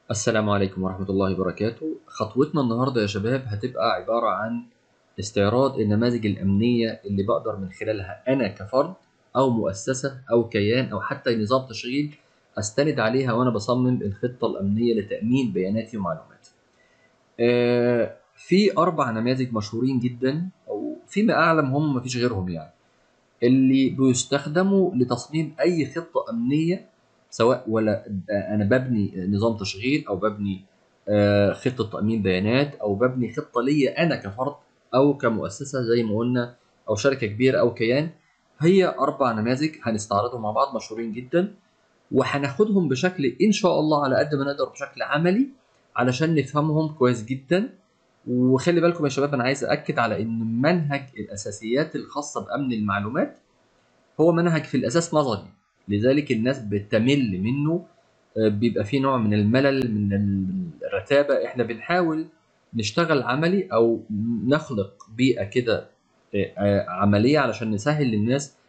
السلام عليكم ورحمة الله وبركاته خطوتنا النهاردة يا شباب هتبقى عبارة عن استعراض النماذج الأمنية اللي بقدر من خلالها أنا كفرد أو مؤسسة أو كيان أو حتى نظام تشغيل أستند عليها وأنا بصمم الخطة الأمنية لتأمين بياناتي ومعلوماتي. آه، في أربع نماذج مشهورين جدا أو فيما أعلم هم مفيش غيرهم يعني اللي بيستخدموا لتصميم أي خطة أمنية سواء ولا انا ببني نظام تشغيل او ببني آه، خطه تامين بيانات او ببني خطه ليا انا كفرد او كمؤسسه زي ما قلنا او شركه كبيره او كيان هي اربع نماذج هنستعرضهم مع بعض مشهورين جدا وهناخدهم بشكل ان شاء الله على قد ما نقدر بشكل عملي علشان نفهمهم كويس جدا وخلي بالكم يا شباب انا عايز اكد على ان منهج الاساسيات الخاصه بامن المعلومات هو منهج في الاساس نظري لذلك الناس بتمل منه آه، بيبقى فيه نوع من الملل من الرتابه احنا بنحاول نشتغل عملي او نخلق بيئه كده آه، آه، عمليه علشان نسهل للناس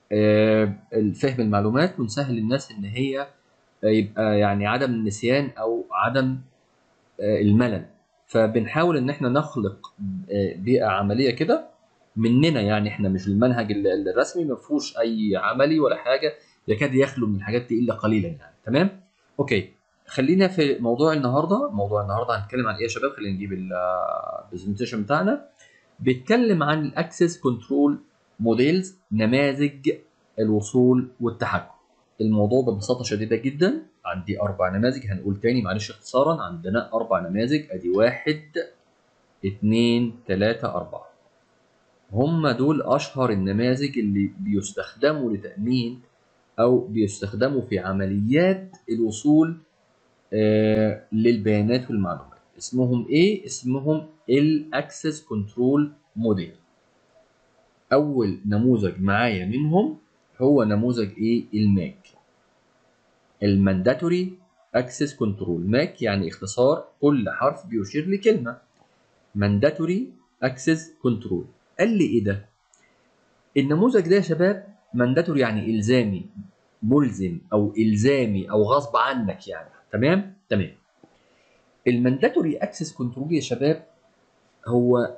فهم المعلومات ونسهل للناس ان هي يبقى يعني عدم النسيان او عدم الملل فبنحاول ان احنا نخلق بيئه عمليه كده مننا يعني احنا مش المنهج الرسمي ما فيهوش اي عملي ولا حاجه يكاد يخلو من الحاجات دي الا قليلا يعني تمام اوكي خلينا في موضوع النهارده موضوع النهارده هنتكلم عن ايه يا شباب خلينا نجيب البرزنتيشن بتاعنا بيتكلم عن الاكسس كنترول موديلز نماذج الوصول والتحكم الموضوع ببساطه شديده جدا عندي اربع نماذج هنقول تاني معلش اختصارا عندنا اربع نماذج ادي واحد اتنين تلاته اربعه هم دول اشهر النماذج اللي بيستخدموا لتامين او بيستخدموا في عمليات الوصول آه للبيانات والمعلومات اسمهم ايه اسمهم الاكسس كنترول موديل اول نموذج معايا منهم هو نموذج ايه الماك المانداتوري اكسس كنترول ماك يعني اختصار كل حرف بيشير لكلمه مانداتوري اكسس كنترول قال لي ايه ده النموذج ده يا شباب مانداتوري يعني الزامي ملزم او الزامي او غصب عنك يعني تمام تمام المانداتوري اكسس كنترول يا شباب هو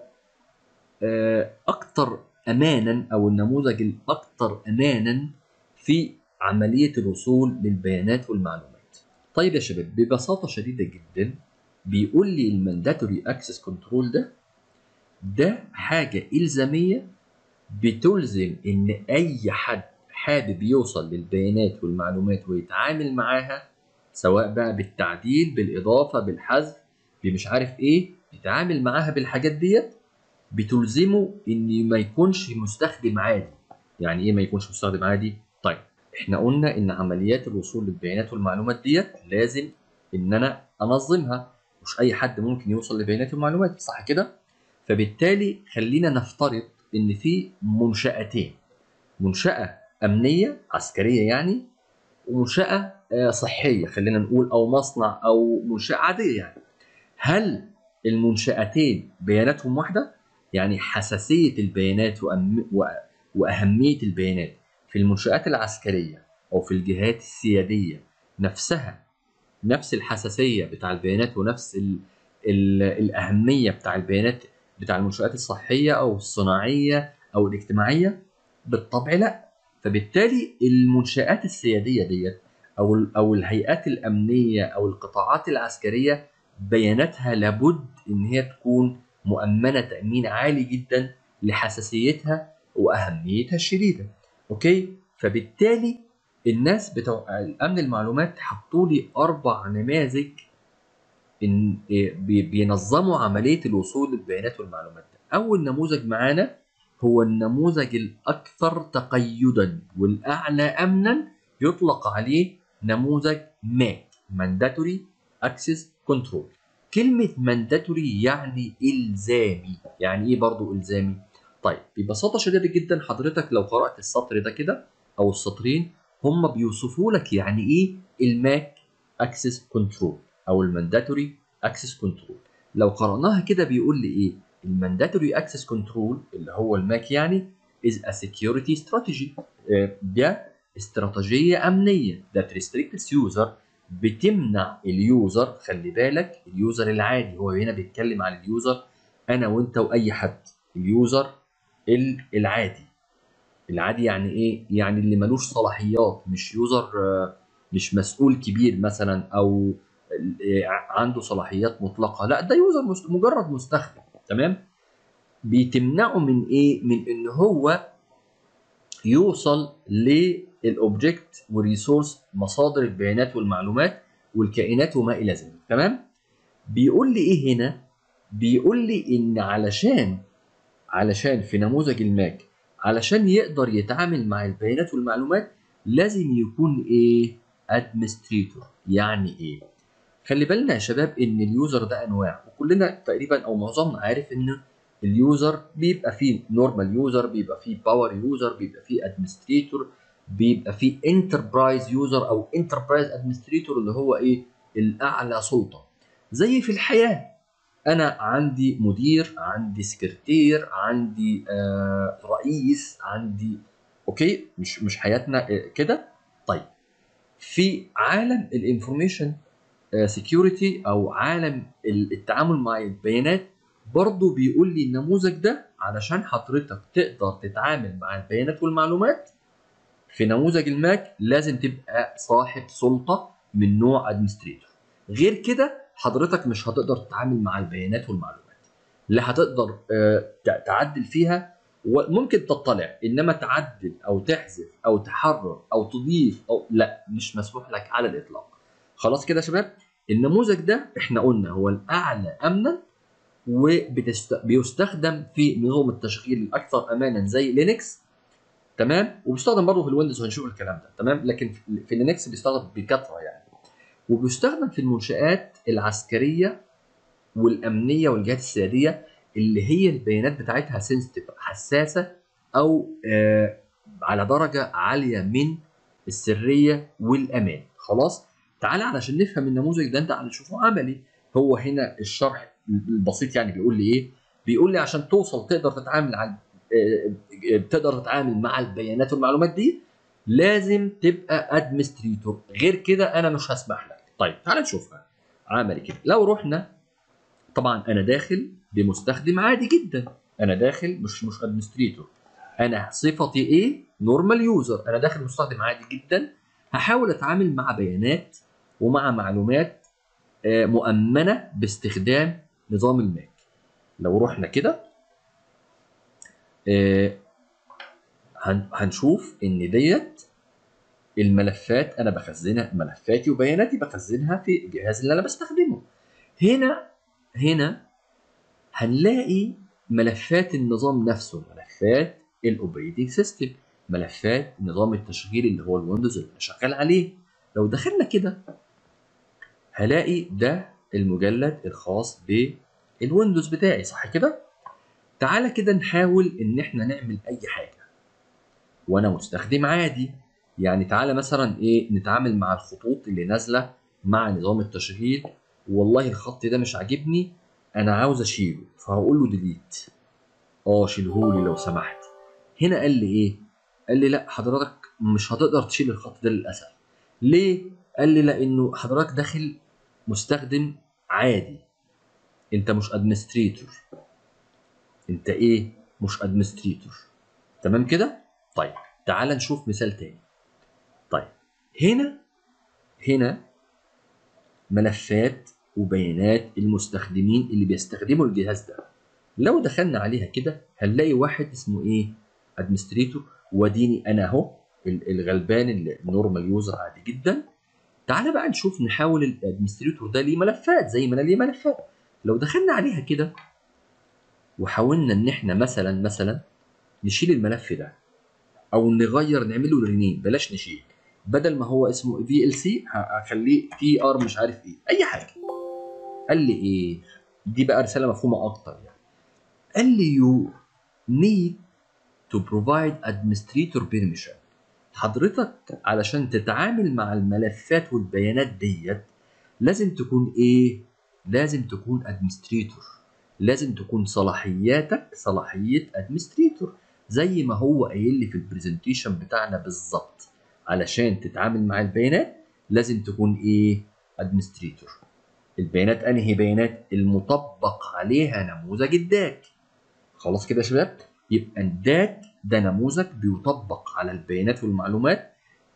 اكتر امانا او النموذج الاكثر امانا في عمليه الوصول للبيانات والمعلومات طيب يا شباب ببساطه شديده جدا بيقول لي المانداتوري اكسس كنترول ده ده حاجه الزاميه بتلزم ان اي حد حابب يوصل للبيانات والمعلومات ويتعامل معاها سواء بقى بالتعديل بالاضافه بالحذف بمش عارف ايه يتعامل معاها بالحاجات ديت بتلزمه ان ما يكونش مستخدم عادي يعني ايه ما يكونش مستخدم عادي طيب احنا قلنا ان عمليات الوصول للبيانات والمعلومات ديت لازم ان انا انظمها مش اي حد ممكن يوصل لبيانات ومعلومات صح كده فبالتالي خلينا نفترض ان في منشاتين منشاه امنيه عسكريه يعني ومنشاه صحيه خلينا نقول او مصنع او منشاه عاديه يعني هل المنشاتين بياناتهم واحده يعني حساسيه البيانات وأم... واهميه البيانات في المنشات العسكريه او في الجهات السياديه نفسها نفس الحساسيه بتاع البيانات ونفس ال... ال... الاهميه بتاع البيانات بتاع المنشات الصحيه او الصناعيه او الاجتماعيه بالطبع لا فبالتالي المنشآت السيادية ديت أو أو الهيئات الأمنية أو القطاعات العسكرية بياناتها لابد إن هي تكون مؤمنة تأمين عالي جدا لحساسيتها وأهميتها الشديدة. أوكي؟ فبالتالي الناس بتوع الأمن المعلومات حطوا لي أربع نماذج إن بينظموا عملية الوصول للبيانات والمعلومات. أول نموذج معانا هو النموذج الأكثر تقيدا والأعلى أمنا يطلق عليه نموذج ماك Mandatory Access Control كلمة mandatory يعني إلزامي يعني إيه برضو إلزامي؟ طيب ببساطة شديدة جدا حضرتك لو قرأت السطر ده كده أو السطرين هم بيوصفوا لك يعني إيه الماك Access Control أو المانداتوري Access Control لو قرأناها كده بيقول لي إيه؟ المانداتوري اكسس كنترول اللي هو الماك يعني is a security strategy ده استراتيجيه امنيه that restricts user بتمنع اليوزر خلي بالك اليوزر العادي هو هنا بيتكلم عن اليوزر انا وانت واي حد اليوزر ال- العادي العادي يعني ايه يعني اللي ملوش صلاحيات مش يوزر آه، مش مسؤول كبير مثلا او آه، عنده صلاحيات مطلقه لا ده يوزر مست- مجرد مستخدم تمام بتمنعه من ايه من ان هو يوصل للاوبجكت والريسورس مصادر البيانات والمعلومات والكائنات وما الى ذلك تمام بيقول لي ايه هنا بيقول لي ان علشان علشان في نموذج الماك علشان يقدر يتعامل مع البيانات والمعلومات لازم يكون ايه ادمنستريتور يعني ايه خلي بالنا يا شباب ان اليوزر ده انواع وكلنا تقريبا او معظمنا عارف ان اليوزر بيبقى فيه نورمال يوزر بيبقى فيه باور يوزر بيبقى فيه ادمنستريتور بيبقى فيه انتربرايز يوزر او انتربرايز ادمنستريتور اللي هو ايه الاعلى سلطه زي في الحياه انا عندي مدير عندي سكرتير عندي آه رئيس عندي اوكي مش مش حياتنا آه، كده طيب في عالم الانفورميشن سكيورتي او عالم ال- التعامل مع البيانات برضه بيقول لي النموذج ده علشان حضرتك تقدر تتعامل مع البيانات والمعلومات في نموذج الماك لازم تبقى صاحب سلطه من نوع ادمنستريتور غير كده حضرتك مش هتقدر تتعامل مع البيانات والمعلومات لا هتقدر آه، ت- تعدل فيها وممكن تطلع انما تعدل او تحذف او تحرر او تضيف او لا مش مسموح لك على الاطلاق خلاص كده يا شباب النموذج ده احنا قلنا هو الاعلى امنا وبيستخدم في نظام التشغيل الاكثر امانا زي لينكس تمام وبيستخدم برضه في الويندوز وهنشوف الكلام ده تمام لكن في- في لينكس بيستخدم بكثره يعني وبيستخدم في المنشآت العسكرية والأمنية والجهات السيادية اللي هي البيانات بتاعتها سنسيتيف حساسة أو آه على درجة عالية من السرية والأمان خلاص تعالى علشان نفهم النموذج ده انت هنشوفه عملي هو هنا الشرح البسيط يعني بيقول لي ايه بيقول لي عشان توصل تقدر تتعامل على آه، آه، تقدر تتعامل مع البيانات والمعلومات دي لازم تبقى ادمنستريتور غير كده انا مش هسمح لك طيب تعال نشوفها عملي كده لو رحنا طبعا انا داخل بمستخدم عادي جدا انا داخل مش مش ادمنستريتور انا صفتي ايه نورمال يوزر انا داخل مستخدم عادي جدا هحاول اتعامل مع بيانات ومع معلومات آه، مؤمنه باستخدام نظام الماك لو رحنا كده آه، هن- هنشوف ان ديت الملفات انا بخزنها ملفاتي وبياناتي بخزنها في الجهاز اللي انا بستخدمه هنا هنا هنلاقي ملفات النظام نفسه ملفات الاوبريتنج سيستم ملفات نظام التشغيل اللي هو الويندوز اللي انا شغال عليه لو دخلنا كده هلاقي ده المجلد الخاص بالويندوز بتاعي صح كده تعالى كده نحاول ان احنا نعمل اي حاجه وانا مستخدم عادي يعني تعالى مثلا ايه نتعامل مع الخطوط اللي نازله مع نظام التشغيل والله الخط ده مش عاجبني انا عاوز اشيله فهقول له ديليت اه شيلهولي لو سمحت هنا قال لي ايه قال لي لا حضرتك مش هتقدر تشيل الخط ده للاسف ليه قال لي لانه حضرتك داخل مستخدم عادي انت مش ادمنستريتور انت ايه مش ادمنستريتور تمام كده طيب تعال نشوف مثال تاني طيب هنا هنا ملفات وبيانات المستخدمين اللي بيستخدموا الجهاز ده لو دخلنا عليها كده هنلاقي واحد اسمه ايه ادمنستريتور وديني انا اهو ال- الغلبان اللي نورمال يوزر عادي جدا تعالى بقى نشوف نحاول الادمنستريتور ده ليه ملفات زي ما انا ليه ملفات لو دخلنا عليها كده وحاولنا ان احنا مثلا مثلا نشيل الملف ده او نغير نعمله رينيم بلاش نشيل بدل ما هو اسمه في ال سي هخليه تي ار مش عارف ايه اي حاجه قال لي ايه دي بقى رساله مفهومه اكتر يعني قال لي يو need to provide administrator permission حضرتك علشان تتعامل مع الملفات والبيانات ديت لازم تكون ايه لازم تكون administrator لازم تكون صلاحياتك صلاحيه administrator زي ما هو قايل لي في البرزنتيشن بتاعنا بالظبط علشان تتعامل مع البيانات لازم تكون ايه ادمنستريتور البيانات انهي بيانات المطبق عليها نموذج الداك خلاص كده يا شباب يبقى الداك ده نموذج بيطبق على البيانات والمعلومات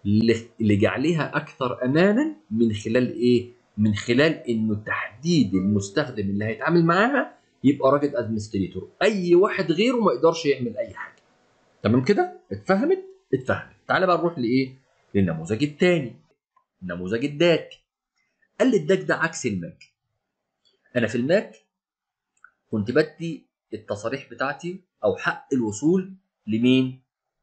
لجعلها اكثر امانا من خلال ايه من خلال انه تحديد المستخدم اللي هيتعامل معاها يبقى راجل ادمنستريتور اي واحد غيره ما يقدرش يعمل اي حاجه تمام كده اتفهمت اتفهمت تعالى بقى نروح لايه للنموذج الثاني نموذج الداك قال لي الداك ده عكس الماك انا في الماك كنت بدي التصاريح بتاعتي او حق الوصول لمين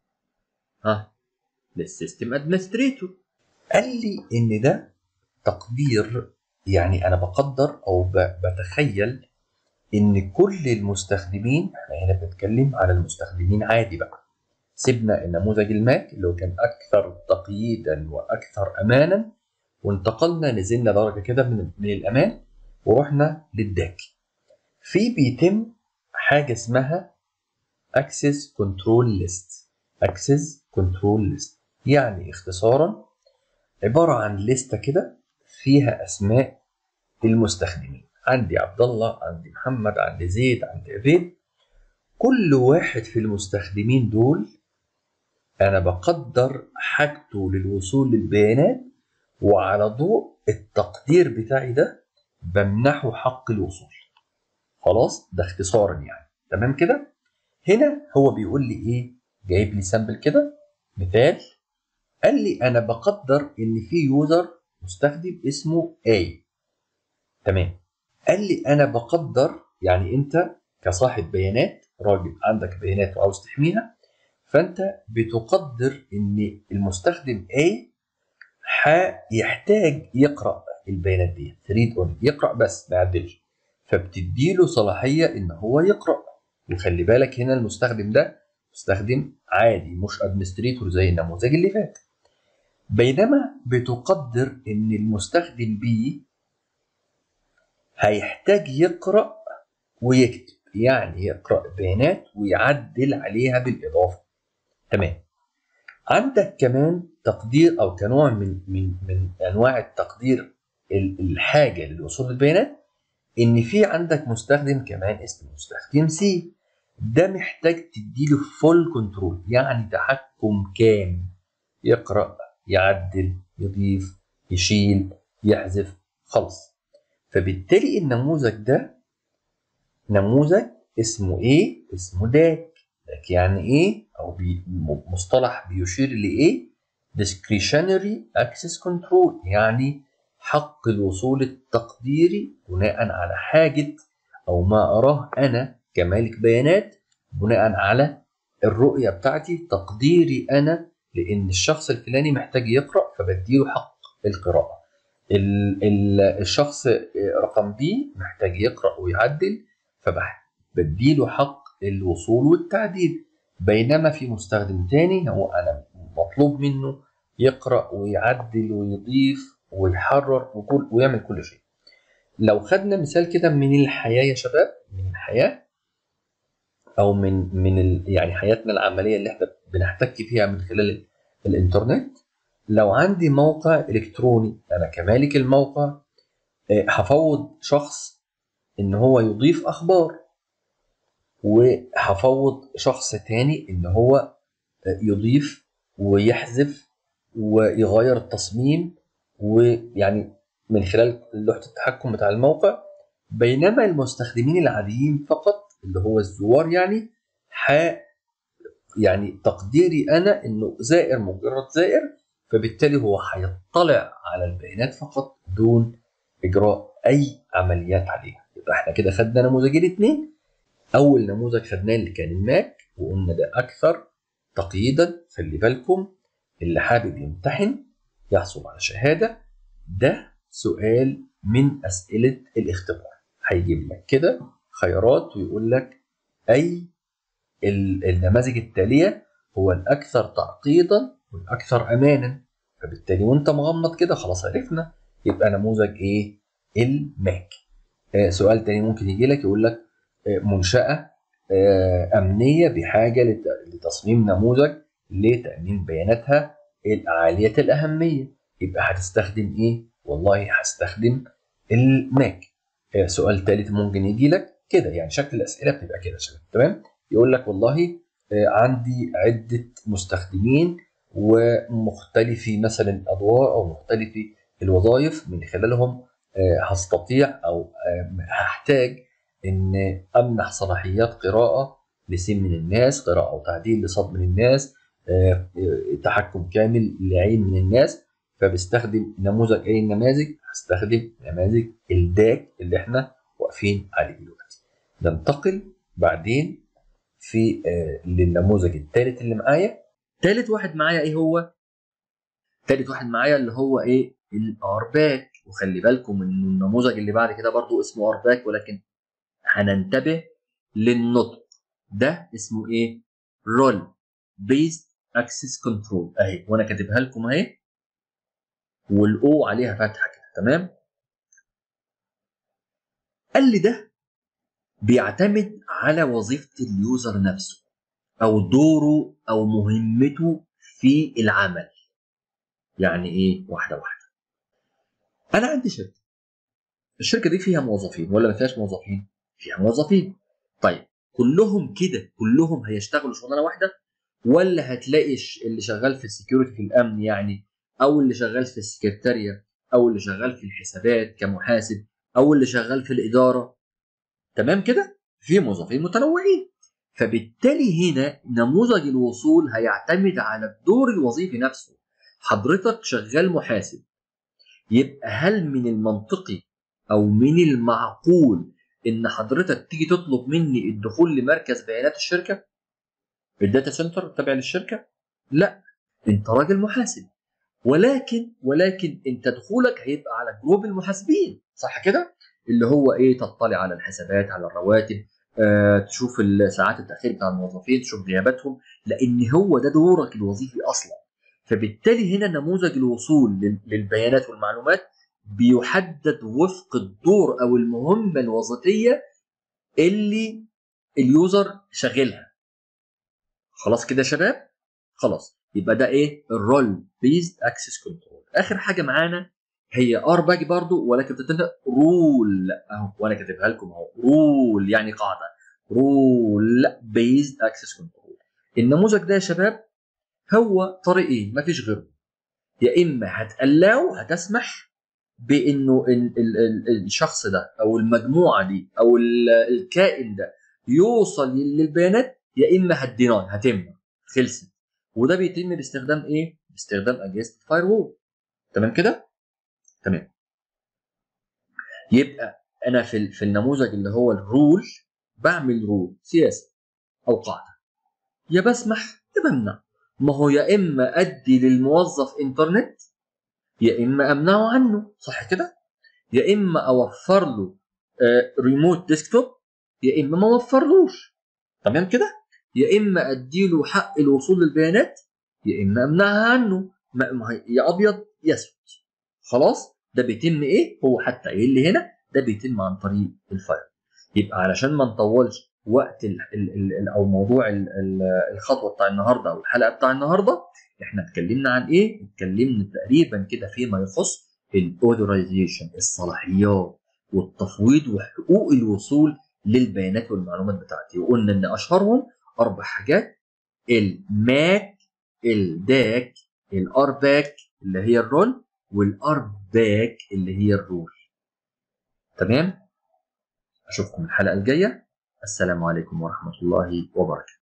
ها للسيستم ادمنستريتور قال لي ان ده تقدير يعني انا بقدر او بتخيل ان كل المستخدمين احنا هنا بنتكلم على المستخدمين عادي بقى سيبنا النموذج الماك اللي هو كان اكثر تقييدا واكثر امانا وانتقلنا نزلنا درجه كده من, من الامان ورحنا للداك في بيتم حاجه اسمها اكسس كنترول ليست اكسس كنترول ليست يعني اختصارا عباره عن لسته كده فيها اسماء المستخدمين عندي عبد الله عندي محمد عندي زيد عندي عبيد كل واحد في المستخدمين دول انا بقدر حاجته للوصول للبيانات وعلى ضوء التقدير بتاعي ده بمنحه حق الوصول خلاص ده اختصارا يعني تمام كده هنا هو بيقول لي ايه جايب لي سامبل كده مثال قال لي انا بقدر ان في يوزر مستخدم اسمه A تمام قال لي انا بقدر يعني انت كصاحب بيانات راجل عندك بيانات وعاوز تحميها فانت بتقدر ان المستخدم A هيحتاج يقرا البيانات دي ريد اون يقرا بس ما يعدلش فبتديله صلاحيه ان هو يقرا وخلي بالك هنا المستخدم ده مستخدم عادي مش ادمنستريتور زي النموذج اللي فات بينما بتقدر ان المستخدم بي هيحتاج يقرا ويكتب يعني يقرا بيانات ويعدل عليها بالاضافه تمام عندك كمان تقدير او كنوع من من من انواع التقدير الحاجه للوصول للبيانات ان في عندك مستخدم كمان اسمه مستخدم سي ده محتاج تديله فول كنترول يعني تحكم كام يقرا يعدل يضيف يشيل يحذف خلص فبالتالي النموذج ده نموذج اسمه ايه اسمه داك داك يعني ايه او بي مصطلح بيشير لايه discretionary access control يعني حق الوصول التقديري بناء على حاجة أو ما أراه أنا كمالك بيانات بناء على الرؤية بتاعتي تقديري أنا لأن الشخص الفلاني محتاج يقرأ فبديله حق القراءة ال ال الشخص رقم بي محتاج يقرأ ويعدل فبديله حق الوصول والتعديل بينما في مستخدم تاني هو أنا مطلوب منه يقرأ ويعدل ويضيف ويحرر وكل ويعمل كل شيء لو خدنا مثال كده من الحياة يا شباب من الحياة أو من من ال يعني حياتنا العملية اللي احنا بنحتك فيها من خلال الإنترنت لو عندي موقع إلكتروني أنا كمالك الموقع هفوض شخص إن هو يضيف أخبار وهفوض شخص تاني إن هو يضيف ويحذف ويغير التصميم ويعني من خلال لوحة التحكم بتاع الموقع بينما المستخدمين العاديين فقط اللي هو الزوار يعني ح يعني تقديري انا انه زائر مجرد زائر فبالتالي هو هيطلع على البيانات فقط دون اجراء اي عمليات عليها يبقى احنا كده خدنا نموذجين اتنين اول نموذج خدناه اللي كان الماك وقلنا ده اكثر تقييدا خلي بالكم اللي حابب يمتحن يحصل على شهادة ده سؤال من أسئلة الاختبار هيجيب لك كده خيارات ويقول لك أي النماذج التالية هو الأكثر تعقيدا والأكثر أمانا فبالتالي وأنت مغمض كده خلاص عرفنا يبقى نموذج إيه؟ الماك آه سؤال تاني ممكن يجي لك يقول لك آه منشأة آه أمنية بحاجة لتصميم نموذج لتأمين بياناتها عالية الأهمية يبقى هتستخدم إيه؟ والله هستخدم الماك آه، سؤال ثالث ممكن يجي لك كده يعني شكل الاسئله بتبقى كده شباب تمام يقول لك والله آه، عندي عده مستخدمين ومختلفي مثلا الادوار او مختلفي الوظائف من خلالهم آه، هستطيع او آه، هحتاج ان امنح صلاحيات قراءه لسين من الناس قراءه وتعديل لصوت من الناس آه، آه، تحكم كامل لعين من الناس فبستخدم نموذج اي النماذج هستخدم نماذج الداك اللي احنا واقفين عليه دلوقتي ننتقل بعدين في آه، للنموذج الثالث اللي معايا ثالث واحد معايا ايه هو ثالث واحد معايا اللي هو ايه الارباك وخلي بالكم ان النموذج اللي بعد كده برضو اسمه ارباك ولكن هننتبه للنطق ده اسمه ايه رول بيست اكسس كنترول اهي وانا كاتبها لكم اهي والاو عليها فتحه كده تمام قال لي ده بيعتمد على وظيفه اليوزر نفسه او دوره او مهمته في العمل يعني ايه واحده واحده انا عندي شركه الشركه دي فيها موظفين ولا ما فيهاش موظفين فيها موظفين طيب كلهم كده كلهم هيشتغلوا شغلانه واحده ولا هتلاقي ش- اللي شغال في السكيورتي في الامن يعني او اللي شغال في السكرتاريه او اللي شغال في الحسابات كمحاسب او اللي شغال في الاداره تمام كده في موظفين متنوعين فبالتالي هنا نموذج الوصول هيعتمد على الدور الوظيفي نفسه حضرتك شغال محاسب يبقى هل من المنطقي او من المعقول ان حضرتك تيجي تطلب مني الدخول لمركز بيانات الشركه الداتا سنتر تابع للشركه لا انت راجل محاسب ولكن ولكن انت دخولك هيبقى على جروب المحاسبين صح كده اللي هو ايه تطلع على الحسابات على الرواتب آه، تشوف ساعات التاخير بتاع الموظفين تشوف غياباتهم لان هو ده دورك الوظيفي اصلا فبالتالي هنا نموذج الوصول لل- للبيانات والمعلومات بيحدد وفق الدور او المهمه الوظيفيه اللي اليوزر شاغلها خلاص كده يا شباب خلاص يبقى ده ايه الرول بيزد اكسس كنترول اخر حاجه معانا هي ار باجي برضو ولكن بتتنطق رول اهو وانا كاتبها لكم اهو رول يعني قاعده رول بيزد اكسس كنترول النموذج ده يا شباب هو طريقين مفيش غيره يا اما هتقلعه هتسمح بانه ال- ال- ال- الشخص ده او المجموعه دي او ال- الكائن ده يوصل للبيانات يا اما هتديناي هتمنع خلصت وده بيتم باستخدام ايه؟ باستخدام اجهزه الفاير وول تمام كده؟ تمام يبقى انا في ال- في النموذج اللي هو الرول بعمل رول سياسه او قاعده يا بسمح يا بمنع ما هو يا اما ادي للموظف انترنت يا اما امنعه عنه صح كده يا اما اوفر له ريموت ديسكتوب يا اما ما اوفرلوش تمام كده يا اما اديله حق الوصول للبيانات يا اما امنعها عنه ما ما هي- يا ابيض يا اسود خلاص ده بيتم ايه هو حتى قايل لي هنا ده بيتم عن طريق الفاير يبقى علشان ما نطولش وقت ال ال ال ال او موضوع ال ال الخطوه بتاع النهارده او الحلقه بتاع النهارده احنا اتكلمنا عن ايه؟ اتكلمنا تقريبا كده فيما يخص الاوثرايزيشن الصلاحيات والتفويض وحقوق الوصول للبيانات والمعلومات بتاعتي وقلنا ان اشهرهم اربع حاجات الماك الداك الارباك اللي هي الرول والارباك اللي هي الرول تمام اشوفكم الحلقه الجايه السلام عليكم ورحمه الله وبركاته